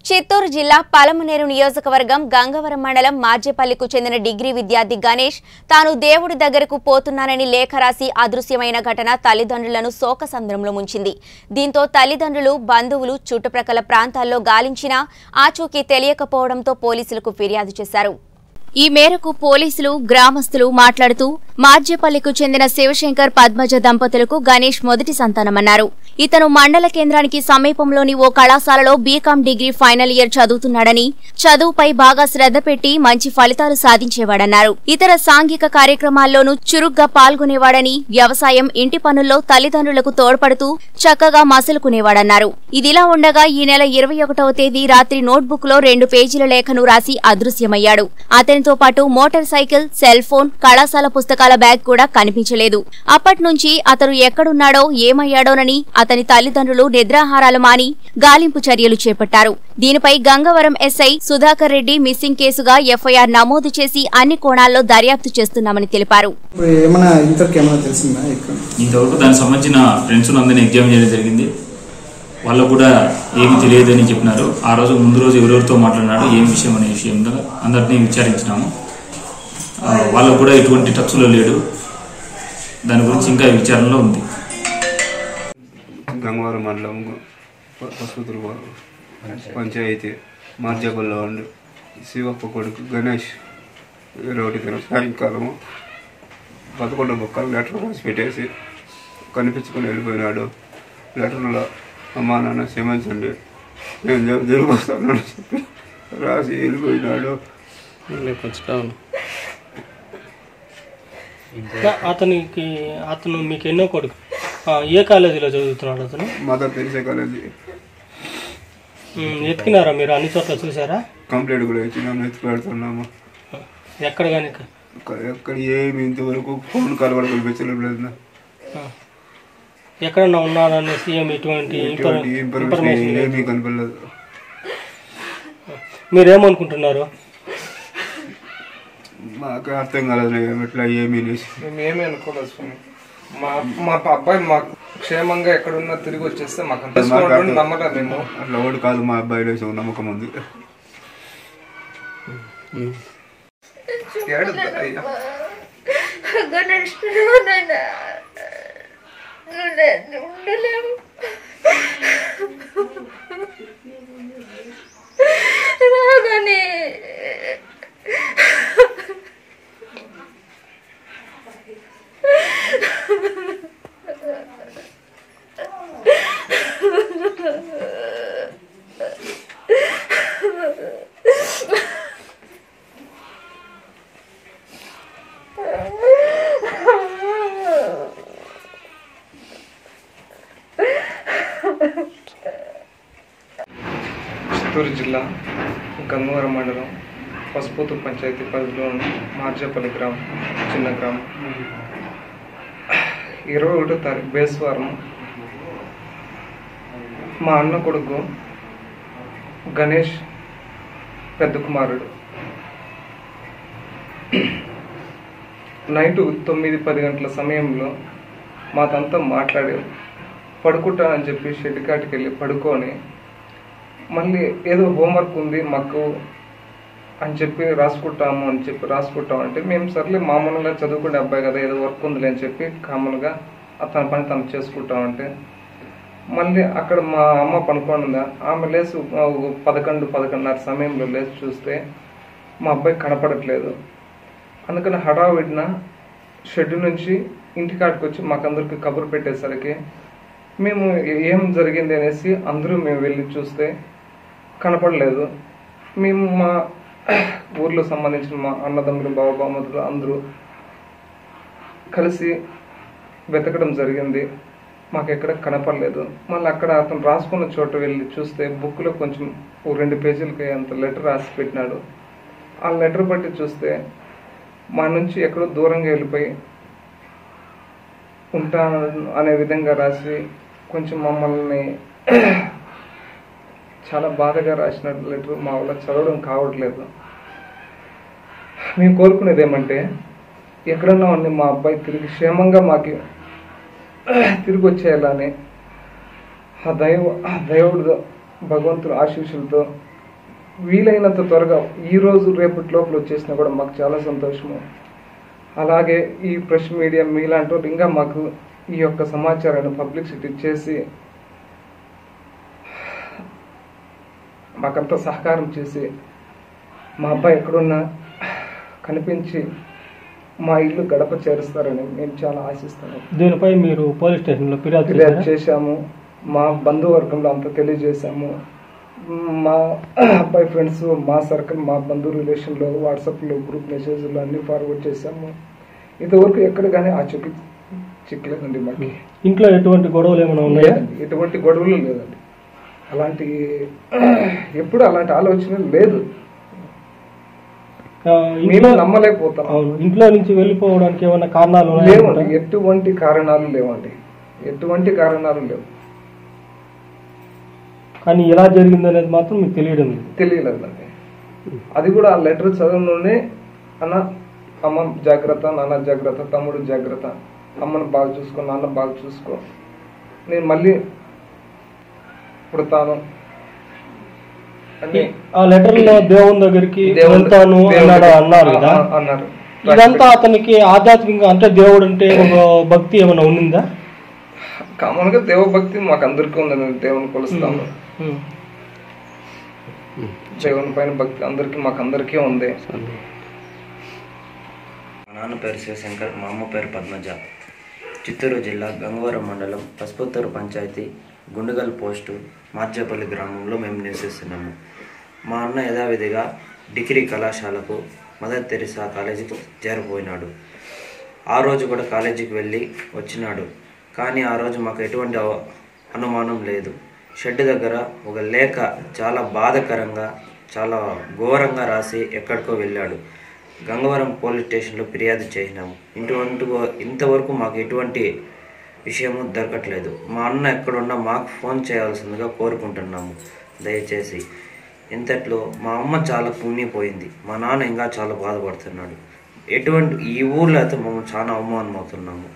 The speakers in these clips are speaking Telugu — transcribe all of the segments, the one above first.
చిత్తూరు జిల్లా పలమనేరు నియోజకవర్గం గంగవరం మండలం మార్జేపల్లికు చెందిన డిగ్రీ విద్యార్థి గణేష్ తాను దేవుడి దగ్గరకు పోతున్నానని లేఖ రాసి అదృశ్యమైన ఘటన తల్లిదండ్రులను శోకసంద్రంలో ముంచింది దీంతో తల్లిదండ్రులు బంధువులు చుట్టుప్రక్కల ప్రాంతాల్లో గాలించినా ఆచూకీ తెలియకపోవడంతో పోలీసులకు ఫిర్యాదు చేశారు ఈ మేరకు పోలీసులు గ్రామస్తులు మాట్లాడుతూ మార్జేపల్లికు చెందిన శివశంకర్ పద్మజ దంపతులకు గణేష్ మొదటి సంతానమన్నారు ఇతను మండల కేంద్రానికి సమీపంలోని ఓ కళాశాలలో బీకాం డిగ్రీ ఫైనల్ ఇయర్ చదువుతున్నాడని చదువుపై బాగా శ్రద్ధ పెట్టి మంచి ఫలితాలు సాధించేవాడన్నారు ఇతర సాంఘిక కార్యక్రమాల్లోనూ చురుగ్గా పాల్గొనేవాడని వ్యవసాయం ఇంటి పనుల్లో తల్లిదండ్రులకు తోడ్పడుతూ చక్కగా మసలుకునేవాడన్నారు ఇదిలా ఉండగా ఈ నెల ఇరవై ఒకటవ తేదీ రాత్రి నోట్బుక్ లో రెండు పేజీల లేఖను రాసి అదృశ్యమయ్యాడు అతనితో పాటు మోటార్ సైకిల్ సెల్ ఫోన్ కళాశాల పుస్తకాల బ్యాగ్ కూడా కనిపించలేదు అప్పటి నుంచి అతను ఎక్కడున్నాడో ఏమయ్యాడోనని అతని తల్లిదండ్రులు నిద్రాహారాలు మాని గాలింపు చర్యలు చేపట్టారు దీనిపై గంగవరం ఎస్ఐ సుధాకర్ రెడ్డి మిస్సింగ్ కేసుగా ఎఫ్ఐఆర్ నమోదు చేసి అన్ని కోణాల్లో దర్యాప్తు చేస్తున్నామని తెలిపారు ఇప్పుడు ఏమైనా ఇంతవరకు ఏమైనా తెలిసిందా ఇక్కడ ఇంతవరకు దానికి సంబంధించిన ఫ్రెండ్స్ అందరినీ ఎగ్జామ్ చేయడం జరిగింది వాళ్ళకు కూడా ఏమి తెలియదని చెప్పినారు ఆ రోజు ముందు రోజు ఎవరెవరితో మాట్లాడినాడు ఏం విషయం అనే విషయం మీద అందరినీ విచారించినాము ఆ, వాళ్ళకు కూడా ఎటువంటి టచ్లో లేడు దాని గురించి ఇంకా విచారణలో ఉంది గంగవరం మండలం ప- పసుపుతురు పంచాయతీ మార్జాపల్లో ఉండు శివప్ప కొడుకు గణేష్ రోడ్డు తిన సాయంకాలము పదకొండు బొక్కలు లెటర్ రాసి పెట్టేసి కనిపించుకొని వెళ్ళిపోయినాడు లెటర్లో అమ్మా నాన్న క్షమించండి నేను జ- జరిగిపోతానని చెప్పి రాసి వెళ్ళిపోయినాడు అతనికి అతను మీకు ఎన్నో కొడుకు ఆ, ఏ కాలేజీలో చదువుతున్నాడు అతను మదర్ తెలిసే కాలేజీ ఉమ్, ఎత్తికినారా మీరు అన్ని చోట్ల చూసారా కంప్లైంట్ కూడా ఇచ్చినాము ఎత్తుకులాడుతున్నాము ఎక్కడ కానీ ఎక్కడ ఏమి ఇంతవరకు ఫోన్ కాల్ కూడా కనిపించలేదు ఎక్కడన్నా ఉన్నారనేసి ఏమి ఇటువంటి ఇన్ఫర్- ఎటువంటి ఇన్ఫర్మేషన్ ఇన్ఫర్మేషన్ లేదు. ఏమీ కనపడలేదు మీరేమనుకుంటున్నారు మాకు అర్థం కాలేదు ఎట్లా ఏమీ అనేసి. మేము ఏమీ అనుకోలేదు స్వామి మా మా అబ్బాయి మాకు క్షేమంగా ఎక్కడున్నా తిరిగి వచ్చేస్తే మాకు అంత మాకు తీసుకున్నట్టు అర్థం- నమ్మలేదు మేము అట్లా ఓడి కాదు మా అబ్బాయి వేసి ఒక నమ్మకం ఉంది ఏడుద్దా అయ్యా గణేష్ నాయనా ఉండలేము రాగానే చిత్తూరు జిల్లా గంగవరం మండలం పసుపుతు పంచాయతీ పరిధిలో ఉన్న మార్జపల్లి గ్రామం చిన్న గ్రామం ఇరవై ఒకటో తారీఖు బేస్వారం మా అన్న కొడుకు గణేష్ పెద్ద కుమారుడు నైట్ తొమ్మిది పది గంటల సమయంలో మాతంతా మాట్లాడి పడుకుంటానని చెప్పి షెడ్ కాటికి వెళ్ళి పడుకొని మళ్ళీ ఏదో హోంవర్క్ ఉంది మాకు అని చెప్పి రాసుకుంటాము అని చెప్పి రాసుకుంటాం అంటే మేము సర్లే మామూలుగా చదువుకునే అబ్బాయి కదా ఏదో వర్క్ ఉందిలే అని చెప్పి కామన్గా తన పని తను చేసుకుంటామంటే మళ్ళీ అక్కడ మా అమ్మ పనుకొని ఉందా ఆమె లేచి ఒక పదకొండు పదకొండున్నర సమయంలో లేచి చూస్తే మా అబ్బాయి కనపడట్లేదు అందుకని హడావిడిన షెడ్ నుంచి ఇంటికాడికి వచ్చి మాకందరికి కబురు పెట్టేసరికి మేము ఏం జరిగింది అనేసి అందరూ మేము వెళ్ళి చూస్తే కనపడలేదు మేము మా ఊర్లో సంబంధించిన మా అన్నదమ్ములు బావబామతులు అందరూ కలిసి వెతకడం జరిగింది మాకు ఎక్కడ కనపడలేదు మళ్ళీ అక్కడ అతను రాసుకున్న చోట వెళ్ళి చూస్తే బుక్లో కొంచెం ఓ రెండు పేజీలకి అంత లెటర్ రాసి పెట్టినాడు ఆ లెటర్ బట్టి చూస్తే మా నుంచి ఎక్కడో దూరంగా వెళ్ళిపోయి ఉంటాను అనే విధంగా రాసి కొంచెం మమ్మల్ని చాలా బాధగా రాసిన లెటర్ మా వల్ల చదవడం కావట్లేదు మేము కోరుకునేది ఏమంటే ఎక్కడన్నా ఉండి మా అబ్బాయి తిరిగి క్షేమంగా మాకు తిరిగి వచ్చేయాలని ఆ దైవ ఆ దేవుడు భగవంతుడు ఆశీస్సులతో వీలైనంత త్వరగా ఈ రోజు రేపటి లోపల వచ్చేసినా కూడా మాకు చాలా సంతోషము అలాగే ఈ ప్రెస్ మీడియా మీలాంటి వాళ్ళు ఇంకా మాకు ఈ యొక్క సమాచారాన్ని పబ్లిసిటీ చేసి మాకంతా సహకారం చేసి మా అబ్బాయి ఎక్కడున్నా కనిపించి మా ఇల్లు గడప చేరుస్తారని మేము చాలా ఆశిస్తున్నాం దీనిపై మీరు పోలీస్ స్టేషన్లో ఫిర్యాదు ఫిర్యాదు చేశారా? చేశాము మా బంధువర్గంలో అంతా తెలియజేశాము మా అబ్బాయి ఫ్రెండ్స్ మా సర్కిల్ మా బంధు రిలేషన్లో వాట్సాప్లో గ్రూప్ మెసేజ్లు అన్ని ఫార్వర్డ్ చేశాము ఇంతవరకు ఎక్కడ కానీ ఆ చూపి చిక్కలేదండి మాకు ఇంట్లో ఎటువంటి గొడవలు ఏమైనా ఉన్నాయా లేదండి ఎటువంటి గొడవలు లేదండి అలాంటి ఎప్పుడు అలాంటి ఆలోచన లేదు ఆ, మేము ఇంట్లో నమ్మలేకపోతాం అవును ఇంట్లో నుంచి వెళ్ళిపోవడానికి ఏమైనా కారణాలు లేవండి ఉన్నాయా ఎటువంటి కారణాలు లేవండి ఎటువంటి కారణాలు లేవు కానీ ఎలా జరిగింది అనేది మాత్రం మీకు తెలియడం లేదు తెలియలేదండి అది కూడా ఆ లెటర్ చదవలోనే అన్న అమ్మ జాగ్రత్త నాన్న జాగ్రత్త తమ్ముడు జాగ్రత్త అమ్మను బాగా చూసుకో నాన్న బాగా చూసుకో నేను మళ్ళీ పుడతాను అని ఆ లెటర్ లో దేవుని దగ్గరికి దేవుని- వెళ్తాను దేవుని అన్నాడు దగ్గర- అన్నారు కదా ఆ, ఆ, అన్నారు ఇదంతా అతనికి ఆధ్యాత్మికంగా అంటే దేవుడు అంటే ఒక భక్తి ఏమైనా ఉండిందా కామన్ గా దేవభక్తి మాకు అందరికీ ఉందండి దేవుని కొలుస్తాము ఉమ్. దేవుని పైన భక్తి అందరికీ మాకు అందరికీ ఉంది మా నాన్న పేరు శివశంకర్ మా అమ్మ పేరు పద్మజ చిత్తూరు జిల్లా గంగవరం మండలం పసుపుత్తూరు పంచాయతీ గుండుగల్ పోస్టు మార్జపల్లి గ్రామంలో మేము నివసిస్తున్నాము మా అన్న యథావిధిగా డిగ్రీ కళాశాలకు మదర్ తెరిసా కాలేజీకి చేరిపోయినాడు ఆ రోజు కూడా కాలేజీకి వెళ్ళి వచ్చినాడు కానీ ఆ రోజు మాకు ఎటువంటి అవ- అనుమానం లేదు షెడ్ దగ్గర ఒక లేఖ చాలా బాధకరంగా చాలా ఘోరంగా రాసి ఎక్కడికో వెళ్ళాడు గంగవరం పోలీస్ స్టేషన్లో ఫిర్యాదు చేసినాము ఇటువంటి ఇంతవరకు మాకు ఎటువంటి విషయము దొరకట్లేదు మా అన్న ఎక్కడున్నా మాకు ఫోన్ చేయాల్సిందిగా కోరుకుంటున్నాము దయచేసి ఇంతట్లో మా అమ్మ చాలా కుంగిపోయింది మా నాన్న ఇంకా చాలా బాధపడుతున్నాడు ఎటువంటి ఈ ఊర్లో అయితే మేము చాలా అవమానం అవుతున్నాము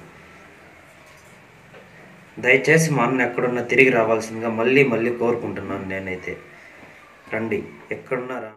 దయచేసి మా అన్న ఎక్కడున్నా తిరిగి రావాల్సిందిగా మళ్ళీ మళ్ళీ కోరుకుంటున్నాను నేనైతే రండి ఎక్కడున్నా రా